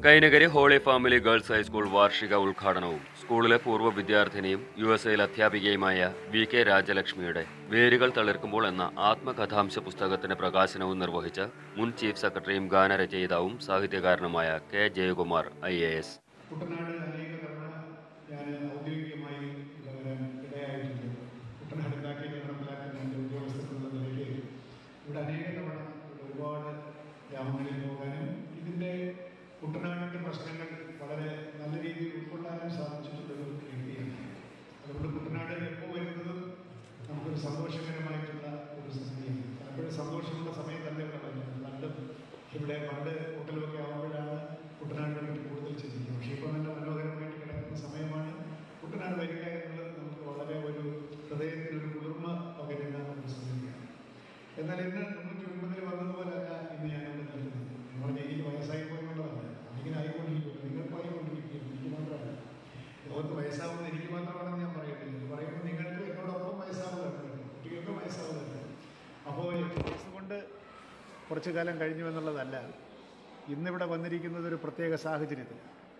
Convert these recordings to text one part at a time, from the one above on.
Kainakari holy family girls high school വാർഷിക ഉദ്ഘാടനവും സ്കൂളിലെ പൂർവ്വ വിദ്യാർത്ഥിനിയും യു എസ് എയിൽ അധ്യാപികയുമായ വി കെ രാജലക്ഷ്മിയുടെ വേരുകൾ തളിർക്കുമ്പോൾ എന്ന ആത്മകഥാംശ പുസ്തകത്തിന്റെ പ്രകാശനവും നിർവഹിച്ച മുൻ ചീഫ് സെക്രട്ടറിയും ഗാനരചയിതാവും സാഹിത്യകാരനുമായ K Jayakumar I A S Kuttanad അനേക തവണ ഞാൻ ഔദ്യോഗികമായി ഇടവരാൻ ഇടയായിട്ടുണ്ട് കുട്ടനാട് കാറ്റിനെ നടപ്പിലാക്കുന്ന ഉദ്യോഗസ്ഥരെന്ന നിലയ്ക്ക് ഇവിടെ അനേക തവണ ഇവിടെ ഒരുപാട് ഗ്രാമങ്ങളിൽ പോകാനും ഇതിൻ്റെ കുട്ടനാടിൻ്റെ പ്രശ്നങ്ങൾ വളരെ നല്ല രീതിയിൽ ഉൾക്കൊള്ളാനും സാധിച്ചിട്ടുള്ളൊരു വ്യക്തിയാണ് അതുകൊണ്ട് കുട്ടനാട് എപ്പോൾ വരുന്നതും നമുക്കൊരു സന്തോഷകരമായിട്ടുള്ള ഒരു സംഗതിയാണ് പലപ്പോഴും സന്തോഷമുള്ള സമയത്തല്ല ഇവിടെ വരുന്നത് പണ്ടും ഇവിടെ പണ്ട് കുട്ടലൊക്കെ ആകുമ്പോഴാണ് കുട്ടനാടിനെ പറ്റി കൂടുതൽ ചിന്തിക്കുക പക്ഷേ ഇപ്പോൾ നല്ല മനോഹരമായിട്ട് കിടക്കുന്ന സമയമാണ് കുട്ടനാട് വരിക എന്നുള്ളത് നമുക്ക് വളരെ ഒരു ഹൃദയത്തിൽ ഒരു കുളിർമ പകരുന്ന ഒരു സംഗതിയാണ് എന്നാൽ ഇന്ന് തൊണ്ണൂറ്റി ഒൻപതിൽ വന്നതുപോലല്ല ഇന്ന് ഞാനിവിടെ നിൽക്കുന്നത് നിങ്ങൾ എനിക്ക് വയസ്സായി പോയെന്നുള്ളതല്ല അതിങ്ങനെ ആയിക്കൊണ്ടിരിക്കുന്നു നിങ്ങൾക്ക് ആയിക്കൊണ്ടിരിക്കുകയും എനിക്ക് മാത്രമല്ല ലോകത്ത് വയസ്സാവുന്ന എനിക്ക് മാത്രമാണെന്ന് ഞാൻ പറയുന്നില്ല ഇത് പറയുമ്പോൾ നിങ്ങൾക്ക് എന്നോടൊപ്പം വയസ്സാവുകയാണ് കുട്ടികൾക്ക് വയസ്സാവുകയാണ് അപ്പോൾ വയസ്സ് കൊണ്ട് കുറച്ചു കാലം കഴിഞ്ഞു എന്നുള്ളതല്ല ഇന്നിവിടെ വന്നിരിക്കുന്നത് ഒരു പ്രത്യേക സാഹചര്യത്തിൽ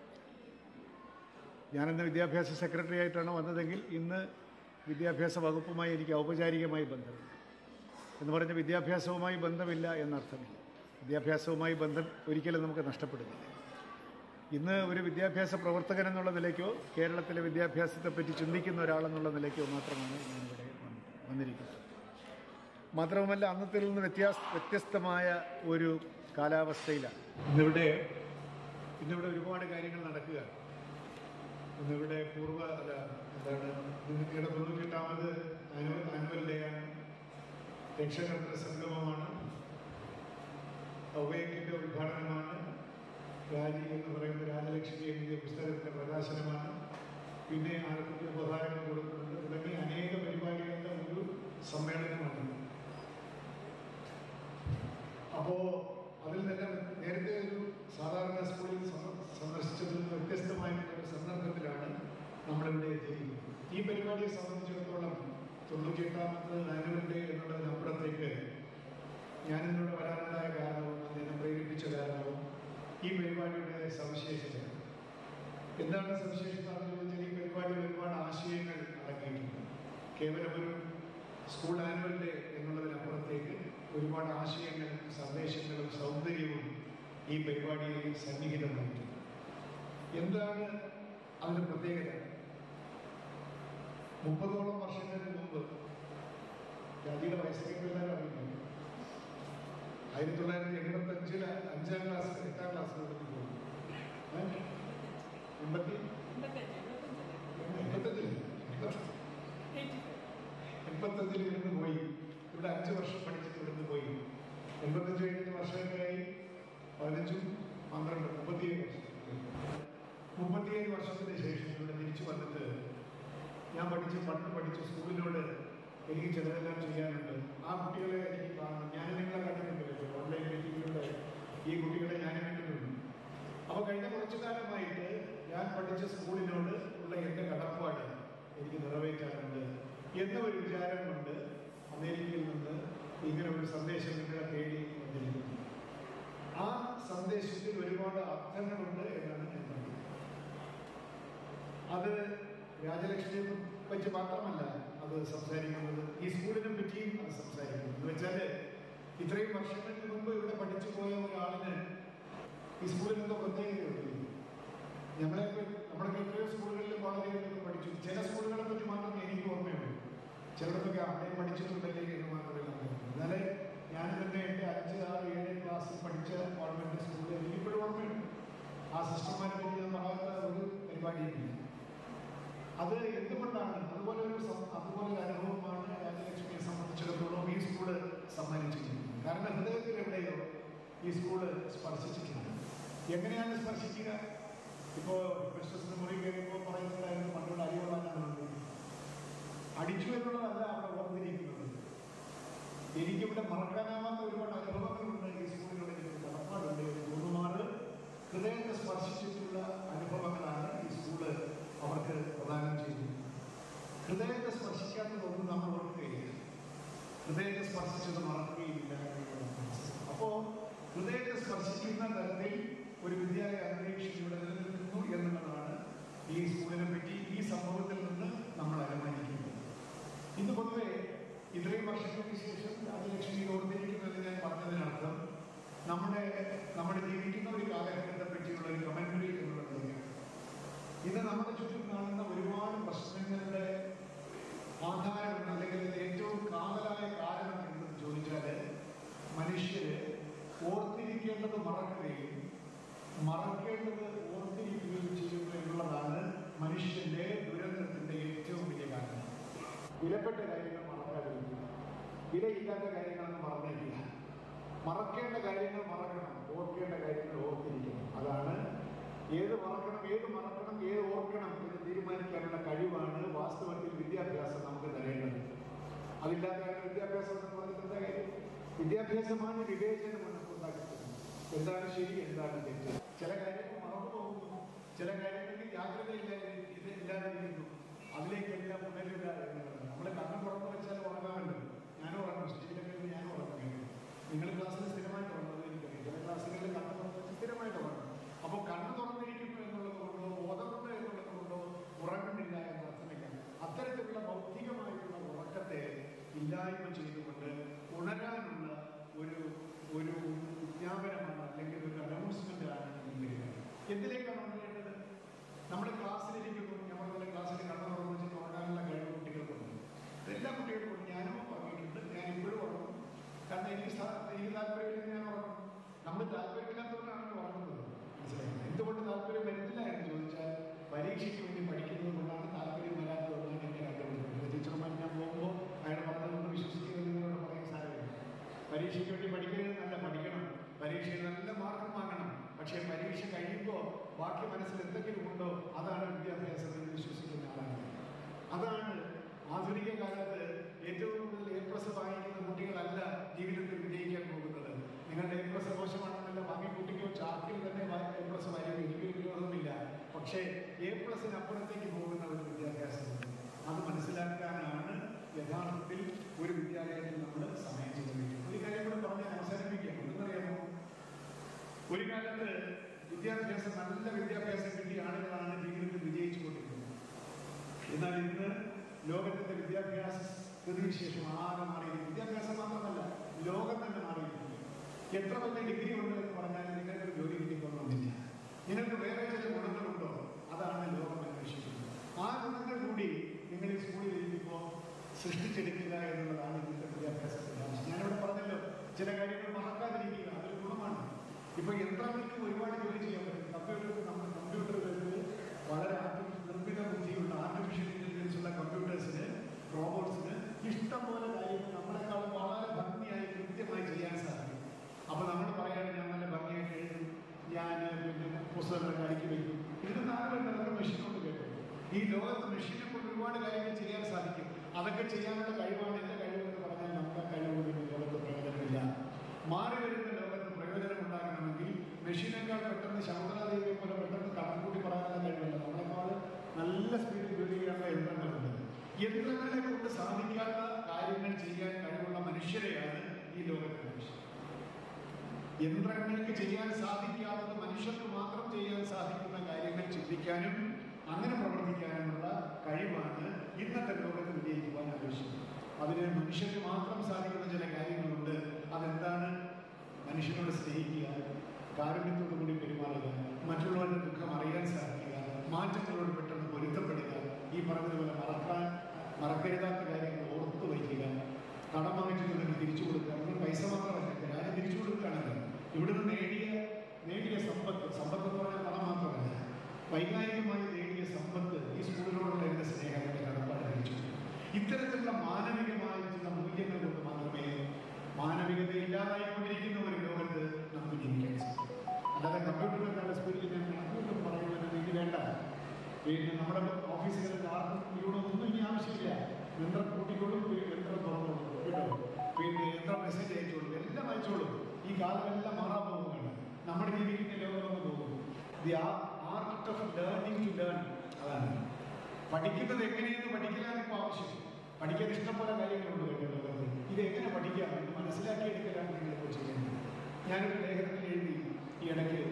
ഞാനിന്ന് വിദ്യാഭ്യാസ സെക്രട്ടറി ആയിട്ടാണ് വന്നതെങ്കിൽ ഇന്ന് വിദ്യാഭ്യാസ വകുപ്പുമായി എനിക്ക് ഔപചാരികമായി ബന്ധമില്ല എന്ന് പറഞ്ഞ വിദ്യാഭ്യാസവുമായി ബന്ധമില്ല എന്നർത്ഥമില്ല വിദ്യാഭ്യാസവുമായി ബന്ധം ഒരിക്കലും നമുക്ക് നഷ്ടപ്പെടുന്നില്ല ഇന്ന് ഒരു വിദ്യാഭ്യാസ പ്രവർത്തകൻ എന്നുള്ള നിലയ്ക്കോ കേരളത്തിലെ വിദ്യാഭ്യാസത്തെപ്പറ്റി ചിന്തിക്കുന്ന ഒരാളെന്നുള്ള നിലയ്ക്കോ മാത്രമാണ് ഞാനിവിടെ വന്ന് വന്നിരിക്കുന്നത് മാത്രവുമല്ല അന്നത്തിൽ നിന്ന് വ്യത്യാസ വ്യത്യസ്തമായ ഒരു കാലാവസ്ഥയിലാണ് ഇന്നിവിടെ ഇന്നിവിടെ ഒരുപാട് കാര്യങ്ങൾ നടക്കുകയാണ് ഇന്നിവിടെ പൂർവ്വ അല്ല എന്താണ് നിങ്ങളുടെ തൊണ്ണൂറ്റെട്ടാമത് ആനുവൽ ആനുവൽ ഡേ ആണ് രക്ഷകർത്തൃ സംഗമമാണ് ഔവേക്കിൻ്റെ ഉദ്ഘാടനമാണ് രാജി എന്ന് പറയുന്ന രാജലക്ഷ്മി എഴുതിയ പുസ്തകത്തിൻ്റെ പ്രകാശനമാണ് പിന്നെ ആർക്കൊക്കെ ഉപഹാരങ്ങൾ കൊടുക്കുന്നുണ്ട് തുടങ്ങി അനേക പരിപാടികളുടെ ഒരു സമ്മേളനമാണ് അപ്പോൾ അതിൽ തന്നെ നേരത്തെ ഒരു സാധാരണ സ്കൂളിൽ സന്ദ- സന്ദർശിച്ചതിൽ നിന്ന് വ്യത്യസ്തമായിട്ടുള്ള ഒരു സന്ദർഭത്തിലാണ് നമ്മളിവിടെ എത്തിയിരിക്കുന്നത് ഈ പരിപാടിയെ സംബന്ധിച്ചിടത്തോളം തൊണ്ണൂറ്റിയെട്ടാമത്തെ ആനുവൽ ഡേ എന്നുള്ളതിനപ്പുറത്തേക്ക് ഞാനിന്നിവിടെ വരാനുണ്ടായ കാരണവും അതിനെ പ്രേരിപ്പിച്ച കാരണവും ഈ പരിപാടിയുടെ സവിശേഷത എന്താണ് സവിശേഷത എന്ന് ചോദിച്ചാൽ ഈ പരിപാടിയിൽ ഒരുപാട് ആശയങ്ങൾ അടങ്ങിയിട്ടുണ്ട് കേവലം ഒരു സ്കൂൾ ആനുവൽ ഡേ എന്നുള്ളതിനപ്പുറത്തേക്ക് ഒരുപാട് ആശയങ്ങളും സന്ദേശങ്ങളും സൗന്ദര്യവും ഈ പരിപാടിയിൽ സന്നിഹിതമായിട്ടുണ്ട് എന്താണ് അതിൻ്റെ പ്രത്യേകത മുപ്പതോളം വർഷങ്ങൾക്ക് മുമ്പ് രാജിയുടെ വയസ്സൊക്കെ എല്ലാവരും അറിയുന്നു ആയിരത്തി തൊള്ളായിരത്തി എൺപത്തഞ്ചില് അഞ്ചാം ക്ലാസ് എട്ടാം ക്ലാസ് നടത്തി പോയി ഏ? എൺപത്തി എൺപത്തഞ്ചില് എൺപത്തഞ്ചിൽ ഇവിടുന്ന് പോയി ഇവിടെ അഞ്ച് വർഷം പഠിച്ചിട്ട് ഇവിടുന്ന് പോയി എൺപത്തഞ്ച് കഴിഞ്ഞിട്ട് വർഷങ്ങളായി പതിനഞ്ചും പന്ത്രണ്ട് മുപ്പത്തിയേഴ് വർഷം മുപ്പത്തിയേഴ് വർഷത്തിന് ശേഷം ഇവിടെ തിരിച്ചു വന്നിട്ട് ഞാൻ പഠിച്ച് പണ്ട് പഠിച്ച സ്കൂളിനോട് എനിക്ക് ചിലതെല്ലാം ചെയ്യാനുണ്ട് ആ കുട്ടികളെ എനിക്ക് കാണണം ഞാൻ നിങ്ങളെ കണ്ടിട്ടുണ്ട് ഓൺലൈൻ മീറ്റിങ്ങിലൂടെ ഈ കുട്ടികളെ ഞാൻ കണ്ടിട്ടുണ്ട് അപ്പോൾ കഴിഞ്ഞ കുറച്ചു കാലമായിട്ട് ഞാൻ പഠിച്ച സ്കൂളിനോട് ഉള്ള എൻ്റെ കടപ്പാട് എനിക്ക് നിറവേറ്റാറുണ്ട് എന്ന ഒരു വിചാരം കൊണ്ട് അമേരിക്കയിൽ നിന്ന് ഇങ്ങനെ ഒരു സന്ദേശം നിങ്ങളെ തേടി വന്നിരിക്കുന്നു ആ സന്ദേശത്തിൽ ഒരുപാട് അർത്ഥങ്ങളുണ്ട് എന്നാണ് ഞാൻ പറയുന്നത് അത് രാജലക്ഷ്മിയെ പറ്റി മാത്രമല്ല അത് സംസാരിക്കുന്നത് ഈ സ്കൂളിനെ പറ്റിയും അത് സംസാരിക്കുന്നത് എന്ന് വെച്ചാൽ ഇത്രയും വർഷങ്ങൾക്ക് മുമ്പ് ഇവിടെ പഠിച്ചു പോയ ഒരാളിന് ഈ സ്കൂളിൽ എന്തോ പ്രത്യേകതയുണ്ട് ഞങ്ങളെ നമ്മുടെ എത്രയോ സ്കൂളുകളിൽ കോളേജുകളിലൊക്കെ പഠിച്ചു ചില സ്കൂളുകളെ പറ്റി മാത്രമേ എനിക്ക് ഓർമ്മയുള്ളൂ ചിലർക്കൊക്കെ അവിടെ പഠിച്ചിട്ടുണ്ടല്ലേ എന്ന് മാത്രമേ അറിയൂ എന്നാലേ ഞാൻ തന്നെ എൻ്റെ അഞ്ച് ആറ് ഏഴ് ക്ലാസ് പഠിച്ച ഗവൺമെൻറ് സ്കൂളിൽ എനിക്കിപ്പോഴും ഓർമ്മയുണ്ട് ആ സിസ്റ്റർമാരെ പറ്റി ഞാൻ പറയാത്ത ഒരു പരിപാടിയില്ല അത് എന്തുകൊണ്ടാണ് അതുപോലെ ഒരു സം- അതുപോലെ ഒരു അനുഭവമാണ് രാജലക്ഷ്മിയെ സംബന്ധിച്ചിടത്തോളം ഈ സ്കൂള് സമ്മാനിച്ചിരിക്കുന്നത് കാരണം ഹൃദയത്തിൽ എവിടെയോ ഈ സ്കൂള് സ്പർശിച്ചിട്ടുണ്ട് എങ്ങനെയാണ് സ്പർശിക്കുക ഇപ്പോൾ ക്രിസ്മസിന് മുറി കയറിയപ്പോൾ പറയുന്നതായിരുന്നു പണ്ടുള്ള അടികൊള്ളാനാണ് അടിച്ചു എന്നുള്ളതല്ല അവിടെ ഓർത്തിരിക്കുന്നത് എനിക്കിവിടെ മറക്കാനാവാത്ത ഒരുപാട് അനുഭവങ്ങളുണ്ട് ഈ സ്കൂളിനോട് എനിക്ക് കടപ്പാടുണ്ട് എന്ന് തോന്നുമാറ് ഹൃദയത്തെ സ്പർശിച്ചിട്ടുള്ള അനുഭവങ്ങളാണ് ഈ സ്കൂള് അവർക്ക് പ്രദാനം ചെയ്തത് ഹൃദയത്തെ സ്പർശിക്കാത്തതൊന്നും നമ്മൾ ഓർക്കുകയില്ല ഹൃദയത്തെ സ്പർശിച്ചത് മറക്കുകയില്ല എന്നുള്ളതാണ്. അപ്പോ ഹൃദയത്തെ സ്പർശിക്കുന്ന തരത്തിൽ ഒരു വിദ്യാലയ അന്തരീക്ഷം ഇവിടെ നിലനിൽക്കുന്നു എന്നുള്ളതാണ് ഈ സ്കൂളിനെ പറ്റി ഈ സംഭവത്തിൽ നിന്ന് നമ്മൾ അനുമാനിക്കുന്നത് ഇന്ന് പൊതുവെ ഇത്രയും വർഷങ്ങൾക്ക് ശേഷം രാജലക്ഷ്മി ഓർത്തിരിക്കുന്നത് ഞാൻ പറഞ്ഞതിനർത്ഥം നമ്മുടെ നമ്മുടെ ജീവിക്കുന്ന ഒരു കാലഘട്ടത്തെ പറ്റിയുള്ള ഒരു കമന്ററി എന്നുള്ളത് ഇന്ന് നമ്മുടെ ചുറ്റും കാണുന്ന ഒരുപാട് പ്രശ്നങ്ങളുടെ ആധാരം അല്ലെങ്കിൽ അതിന്റെ ഏറ്റവും കാതലായ കാരണം എന്തെന്ന് ചോദിച്ചാൽ മനുഷ്യര് ഓർത്തിരിക്കേണ്ടത് മറക്കുകയും മറക്കേണ്ടത് ഓർത്തിരിക്കുകയും ചെയ്യുന്നു എന്നുള്ളതാണ് മനുഷ്യന്റെ ദുരന്തത്തിന്റെ ഏറ്റവും വലിയ കാരണം വിലപ്പെട്ട കാര്യങ്ങൾ മറക്കാതിരിക്കുക വിലയില്ലാത്ത കാര്യങ്ങളൊന്നും മറന്നേക്കില്ല മറക്കേണ്ട കാര്യങ്ങൾ മറക്കണം ഓർക്കേണ്ട കാര്യങ്ങൾ ഓർത്തിരിക്കണം അതാണ് ഏത് മറക്കണം ഏത് മറക്കണം ഏത് ഓർക്കണം എന്ന് തീരുമാനിക്കാനുള്ള കഴിവാണ് വാസ്തവത്തിൽ വിദ്യാഭ്യാസം നമുക്ക് തരേണ്ടത് അതില്ലാത്ത കാര്യം വിദ്യാഭ്യാസം എന്ന് പറഞ്ഞിട്ട് എന്താ കാര്യം വിദ്യാഭ്യാസമാണ് വിവേചനം നമുക്ക് ഉണ്ടാക്കുന്നത് എന്താണ് ശരി എന്താണ് തെറ്റ് ചില കാര്യങ്ങൾ മറന്നു പോകുന്നു ചില കാര്യങ്ങളിൽ ജാഗ്രതയില്ലാതെ ഇത് ഇല്ലാതിരിക്കുന്നു അതിലേക്കെല്ലാം ഉണരുക എന്നുള്ളത് നമ്മൾ കണ്ണ് തുറന്നു വെച്ചാൽ ഉറങ്ങാമല്ലോ ഞാനും ഉറങ്ങും സ്റ്റേജിലൊക്കെ ഞാനും ഉറങ്ങും നിങ്ങൾ ക്ലാസ്സിൽ സ്ഥിരമായിട്ട് ഉറങ്ങുന്നത് എനിക്കറിയാം ചില ക്ലാസ്സുകളിൽ കണ്ണ് തുറന്ന് വെച്ച് സ്ഥിരമായിട്ട് ഉറങ്ങും അപ്പോൾ കണ്ണ് തുറന്നിരിക്കുന്നു എന്നുള്ളത് കൊണ്ടോ ബോധമുണ്ട് എന്നുള്ളത് കൊണ്ടോ ഉറങ്ങുന്നില്ല എന്ന അർത്ഥമില്ല അത്തരത്തിലുള്ള ഭൗതികമായിട്ടുള്ള ഉറക്കത്തെ ഇല്ലായ്മ ചെയ്തുകൊണ്ട് ഉണരാനുള്ള ഒരു ഒരു വിജ്ഞാപനമാണ് അല്ലെങ്കിൽ ഒരു അനൗൺസ്മെന്റ് ആണ് ഇതിൽ വരിക. എന്തിലേക്കാണ് ഉണരേണ്ടത് നമ്മുടെ ക്ലാസ്സിലിരിക്കുന്നു നമ്മുടെ ക്ലാസ്സിൽ കണ്ണു തുറന്നു വെച്ചിട്ട് ഉറങ്ങാനുള്ള കഴിവ് കുട്ടികൾക്കുണ്ട് എല്ലാ കുട്ടികൾക്കും ഞാനും ഉറങ്ങിയിട്ടുണ്ട് ഞാൻ ഇപ്പോഴും ഉറങ്ങും കാരണം എനിക്ക് സ- എനിക്ക് താല്പര്യമില്ല ഞാൻ ഉറങ്ങും നമ്മൾ താല്പര്യമില്ലാത്തവരാണ് ഉറങ്ങുന്നത് മനസ്സിലായില്ലേ എന്തുകൊണ്ട് താല്പര്യം വരുന്നില്ല എന്ന് ചോദിച്ചാൽ പരീക്ഷയ്ക്ക് വേണ്ടി പഠിക്കുന്നത് കൊണ്ടാണ് താല്പര്യം വരാത്തതെന്നാണ് എന്നെ കണ്ടുപിടിക്കുന്നത് ടീച്ചർമാർ ഞാൻ പോകുമ്പോൾ അയാൾ പറഞ്ഞതൊന്നും വിശ്വസിക്കുന്നത് നിങ്ങളോട് പറയും സാരമില്ല പരീക്ഷയ്ക്ക് വേണ്ടി പഠിക്കരുത് നല്ല പഠിക്കണം പരീക്ഷയിൽ നല്ല മാർക്ക് വാങ്ങണം പക്ഷേ പരീക്ഷ കഴിയുമ്പോൾ ബാക്കി മനസ്സിൽ എന്തെങ്കിലും ഉണ്ടോ അതാണ് വിദ്യാഭ്യാസം എന്ന് വിശ്വസിക്കുന്ന ആളാണ് അതാണ് ആധുനിക കാലത്ത് ഏറ്റവും കൂടുതൽ എ പ്ലസ് വാങ്ങിക്കുന്ന കുട്ടികളല്ല ജീവിതത്തിൽ വിജയിക്കാൻ പോകുന്നത് നിങ്ങളുടെ എ പ്ലസ് മോശമാണെന്നല്ല ബാക്കി കുട്ടിക്കോ ചാർട്ടിൽ തന്നെ എ പ്ലസ് വായിക്കും എനിക്കൊരു വിരോധമില്ല പക്ഷേ എ പ്ലസിനപ്പുറത്തേക്ക് പോകുന്ന ഒരു വിദ്യാഭ്യാസമുണ്ട് അത് മനസ്സിലാക്കാനാണ് യഥാർത്ഥത്തിൽ ഒരു വിദ്യാലയത്തിൽ നമ്മൾ സമയം ചെലവഴിക്കുന്നത് ഒരു കാര്യം കൂടെ പറഞ്ഞ് അവസാനിപ്പിക്കാം എന്തെന്നറിയാമോ ഒരു കാലത്ത് വിദ്യാഭ്യാസം നല്ല വിദ്യാഭ്യാസം കിട്ടിയ ആളുകളാണ് ജീവിതത്തിൽ വിജയിച്ചുകൊണ്ടിരിക്കുന്നത് എന്നാൽ ഇന്ന് ലോകത്തിന്റെ വിദ്യാഭ്യാസ സ്ഥിതിവിശേഷം ആകെ മാറിയിരിക്കുന്നു വിദ്യാഭ്യാസം മാത്രമല്ല ലോകം തന്നെ മാറിയിരിക്കുന്നു എത്ര വലിയ ഡിഗ്രി ഉണ്ട് എന്ന് പറഞ്ഞാൽ നിങ്ങൾക്ക് ഒരു ജോലി കിട്ടിക്കൊള്ളണമെന്നില്ല നിങ്ങൾക്ക് വേറെ ചില ഗുണങ്ങളുണ്ടോ അതാണ് ലോകം അന്വേഷിക്കുന്നത് ആ ഗുണങ്ങൾ കൂടി നിങ്ങൾ ഈ സ്കൂളിൽ ഇരിക്കുമ്പോൾ സൃഷ്ടിച്ചെടുക്കുക എന്നുള്ളതാണ് ഇന്നത്തെ വിദ്യാഭ്യാസത്തിന്റെ ആവശ്യം ഞാനിവിടെ പറഞ്ഞല്ലോ ചില കാര്യങ്ങൾ മറക്കാതിരിക്കുക അതൊരു ഗുണമാണ് ഇപ്പൊ യന്ത്രങ്ങൾക്ക് ഒരുപാട് ജോലി ചെയ്യാൻ പറ്റും കമ്പ്യൂട്ടർ നമ്മുടെ കമ്പ്യൂട്ടറുകൾക്ക് വളരെ ആർട്ടി- നിർമ്മിത ബുദ്ധിയുള്ള ആർട്ടിഫിഷ്യൽ ഇന്റലിജൻസ് ഉള്ള കമ്പ്യൂട്ടേഴ്സിന് റോബോട്ട്സിന് ഇഷ്ടം പോലെ കാര്യങ്ങൾ നമ്മളെക്കാളും വളരെ ഭംഗിയായി കൃത്യമായി ചെയ്യാൻ സാധിക്കും അപ്പൊ നമ്മൾ പറയാണ് ഞാൻ നല്ല ഭംഗിയായിട്ട് എഴുതും ഞാൻ പിന്നെ പുസ്തകങ്ങളൊക്കെ അടുക്കി വയ്ക്കും ഇതിന് ആരും അതൊക്കെ മെഷീനോട് കേട്ടു ഈ ലോകത്ത് മെഷീനെ കൊണ്ട് ഒരുപാട് കാര്യങ്ങൾ ചെയ്യാൻ സാധിക്കും അതൊക്കെ ചെയ്യാനുള്ള കഴിവാണ് എന്റെ കഴിവ് എന്ന് പറഞ്ഞാൽ നമ്മുടെ കഴിവുകൾ ഈ ലോകത്ത് പ്രയോജനമില്ല മാറി വരുന്ന ലോകത്ത് പ്രയോജനം ഉണ്ടാകണമെങ്കിൽ മെഷീനേക്കാൾ പെട്ടെന്ന് ശകുന്തളാദേവിയെ പോലെ പെട്ടെന്ന് കണക്കൂട്ടി പറയാനുള്ള കഴിവല്ല നമ്മളെക്കാൾ നല്ല സ്പീഡിൽ ജോലി ചെയ്യാനുള്ള യന്ത്രങ്ങളുണ്ട് യന്ത്രങ്ങളെ കൊണ്ട് സാധിക്കാത്ത കാര്യങ്ങൾ ചെയ്യാൻ കഴിവുള്ള മനുഷ്യരെയാണ് ഈ ലോകത്തെ മനുഷ്യർ യന്ത്രങ്ങൾക്ക് ചെയ്യാൻ സാധിക്കാത്തത് മനുഷ്യർക്ക് മാത്രം ചെയ്യാൻ സാധിക്കുന്ന കാര്യങ്ങൾ ചിന്തിക്കാനും അങ്ങനെ പ്രവർത്തിക്കാനുമുള്ള കഴിവാണ് ഇന്നത്തെ ലോകത്ത് വിജയിക്കുവാൻ ആവശ്യമുള്ളത് അതിന് മനുഷ്യർക്ക് മാത്രം സാധിക്കുന്ന ചില കാര്യങ്ങളുണ്ട് അതെന്താണ് മനുഷ്യനോട് സ്നേഹിക്കുക കാരുണ്യത്തോടു കൂടി പെരുമാറുക മറ്റുള്ളവരുടെ ദുഃഖം അറിയാൻ സാധിക്കുക മാറ്റങ്ങളോട് പെട്ടെന്ന് പൊരുത്തപ്പെടുക ഈ പറഞ്ഞതുപോലെ മറക്കാൻ മറക്കരുതാത്ത കാര്യങ്ങൾ ഓർത്തു വയ്ക്കുക കടം വാങ്ങിച്ചിട്ടുണ്ടെങ്കിൽ തിരിച്ചു കൊടുക്കുക നിങ്ങൾ പൈസ മാത്രമല്ല രാജ്യം തിരിച്ചു കൊടുക്കുകയാണല്ലോ ഇവിടുന്ന് നേടിയ നേടിയ സമ്പത്ത് സമ്പത്ത് എന്ന് പറഞ്ഞാൽ പണം മാത്രമല്ല വൈകാരികമായി നേടിയ സമ്പത്ത് ഈ സ്കൂളിനോടുള്ള എൻ്റെ സ്നേഹം എൻ്റെ കടപ്പാട് തിരിച്ചു കൊടുക്കും. ഇത്തരത്തിലുള്ള മാനവികമായിട്ടുള്ള മൂല്യങ്ങൾ കൊണ്ട് മാത്രമേ മാനവികത ഇല്ലാതായിക്കൊണ്ടിരിക്കുന്ന ഒരു ലോകത്ത് നമുക്ക് ജീവിക്കാൻ സാധിക്കും അല്ലാതെ കമ്പ്യൂട്ടറിനെക്കാളുടെ സ്പീഡിൽ ഞാൻ കണക്കുകൂട്ടം പറയുന്നത് എനിക്ക് വേണ്ട പിന്നെ നമ്മുടെ ഓഫീസുകളിൽ ആർക്കും ഇവിടെ ഒന്നും ഇനി ആവശ്യമില്ല യന്ത്രം കൂട്ടിക്കൊള്ളും പിന്നെ യന്ത്രം തുറന്നോളും കേട്ടോ പിന്നെ യന്ത്രം മെസ്സേജ് അയച്ചോളും എല്ലാം അയച്ചോളും ഈ കാലമെല്ലാം മാറാൻ പോകുന്നുണ്ട് നമ്മുടെ ജീവിക്കുന്ന ലോകം പോകും the art of learning to learn അതാണ് പഠിക്കുന്നത് എങ്ങനെയെന്ന് പഠിക്കലാണ് ഇപ്പോൾ ആവശ്യം പഠിക്കാൻ ഇഷ്ടംപോലെ കാര്യങ്ങളുണ്ട് കേട്ടോ ലോകത്ത് ഇത് എങ്ങനെ പഠിക്കാം എന്ന് മനസ്സിലാക്കിയെടുക്കലാണ് നിങ്ങളിപ്പോൾ ചെയ്യുന്നത് ഞാനൊരു ലേഖനത്തിൽ എഴുതി ഈ ഇടയ്ക്ക്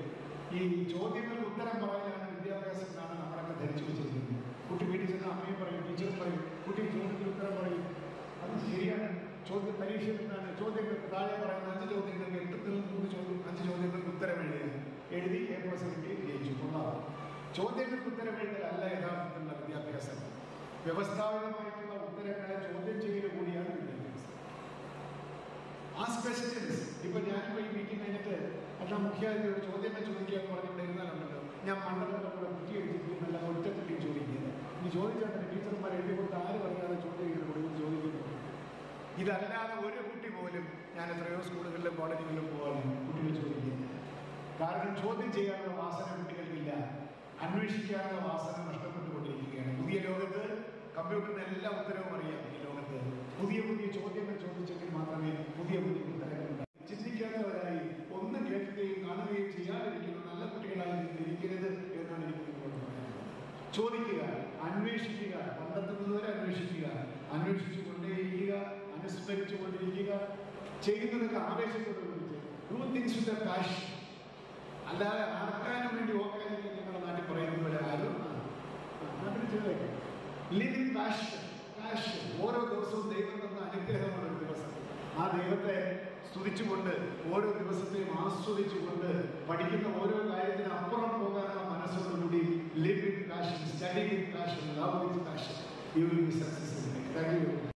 ഈ ചോദ്യങ്ങൾക്ക് ഉത്തരം പറയാനാണ് വിദ്യാഭ്യാസം എന്നാണ് നമ്മളൊക്കെ ധരിച്ചു വെച്ചിരിക്കുന്നത് കുട്ടി വീട്ടിൽ ചെന്ന് അമ്മയും പറയും ടീച്ചറും പറയും കുട്ടി ചോദ്യത്തിന് ഉത്തരം പറയും അത് ശരിയാണ് ചോദ്യം പരീക്ഷയിൽ നിന്നാണ് ചോദ്യങ്ങൾക്ക് താഴെ പറയുന്ന അഞ്ച് ചോദ്യങ്ങൾക്ക് എട്ടത്തിൽ മൂന്ന് ചോദ്യം അഞ്ച് ചോദ്യങ്ങൾക്ക് ഉത്തരം എഴുതുക എഴുതി എ പ്ലസ് കിട്ടി ജയിച്ചു കൊള്ളാം ചോദ്യങ്ങൾക്ക് ഉത്തരം എഴുതലല്ല യഥാർത്ഥത്തിലുള്ള വിദ്യാഭ്യാസം വ്യവസ്ഥാപിതമായിട്ടുള്ള ഉത്തരങ്ങളെ ചോദ്യം ചെയ്യൽ കൂടിയാണ് വിദ്യാഭ്യാസം ആസ്ക് ക്വസ്റ്റ്യൻസ് ഇപ്പൊ ഞാനിപ്പോ ഈ മീറ്റിംഗ് കഴിഞ്ഞിട്ട് എല്ലാ മുഖ്യാതിഥിയോട് ചോദ്യങ്ങൾ ചോദിക്കുക എന്ന് പറഞ്ഞുകൊണ്ട് ഇരുന്നാലുണ്ടല്ലോ ഞാൻ മണ്ഡലത്തിലൂടെ കുട്ടി എടുത്തിട്ടുള്ള ഒറ്റക്കുട്ടി ചോദിക്കുക ഈ ചോദിച്ചാൽ ടീച്ചർമാർ എഴുതി കൊടുത്ത് ആര് പറയാതെ ചോദ്യം ചെയ്ത് കൊടുക്കും ചോദിക്കുന്നു ഇതല്ലാതെ ഒരു കുട്ടി പോലും ഞാൻ എത്രയോ സ്കൂളുകളിലും കോളേജുകളിലും പോകാറുണ്ട് കുട്ടികൾ ചോദിക്കുക കാരണം ചോദ്യം ചെയ്യാനുള്ള വാസന കുട്ടികൾക്കില്ല അന്വേഷിക്കാനുള്ള വാസന നഷ്ടപ്പെട്ടുകൊണ്ടിരിക്കുകയാണ് പുതിയ ലോകത്ത് കമ്പ്യൂട്ടറിന് എല്ലാ ഉത്തരവും അറിയാം ഈ ലോകത്ത് പുതിയ പുതിയ ചോദ്യങ്ങൾ ചോദിച്ചെങ്കിൽ മാത്രമേ പുതിയ പുതിയ ഉത്തരങ്ങൾ ഉണ്ടാകൂ. ചിന്തിക്കാത്തവരായി ഒന്നും കേൾക്കുകയും കാണുകയും ചെയ്യാതിരിക്കുന്ന നല്ല കുട്ടികളായി നിങ്ങൾ ഇരിക്കരുത് എന്നാണ് എനിക്ക് നിങ്ങളോട് പറയാനുള്ളത് ചോദിക്കുക അന്വേഷിക്കുക കണ്ടെത്തുന്നതുവരെ അന്വേഷിക്കുക അന്വേഷിച്ചു കൊണ്ടേയിരിക്കുക അനുസ്മരിച്ചു കൊണ്ടിരിക്കുക ചെയ്യുന്നതൊക്കെ ആവേശത്തോടുകൂടി ഡൂ തിങ്സ് വിത്ത് പാഷൻ അല്ലാതെ ആർക്കാനും വേണ്ടി ഓർക്കാനും നിങ്ങളുടെ നാട്ടിൽ പറയുന്ന പോലെ ആരും നാട്ടിൽ ചെയ്തേക്കാം ലിവിങ് പാഷൻ പാഷൻ ഓരോ ദിവസവും ദൈവം തന്ന അനുഗ്രഹമാണ് ഒരു ദിവസം ആ ദൈവത്തെ സ്തുതിച്ചുകൊണ്ട് ഓരോ ദിവസത്തെയും ആസ്വദിച്ചുകൊണ്ട് പഠിക്കുന്ന ഓരോ കാര്യത്തിനും അപ്പുറം പോകാനുള്ള മനസ്സോടുകൂടി live with passion study with passion love with passion you will be successful thank U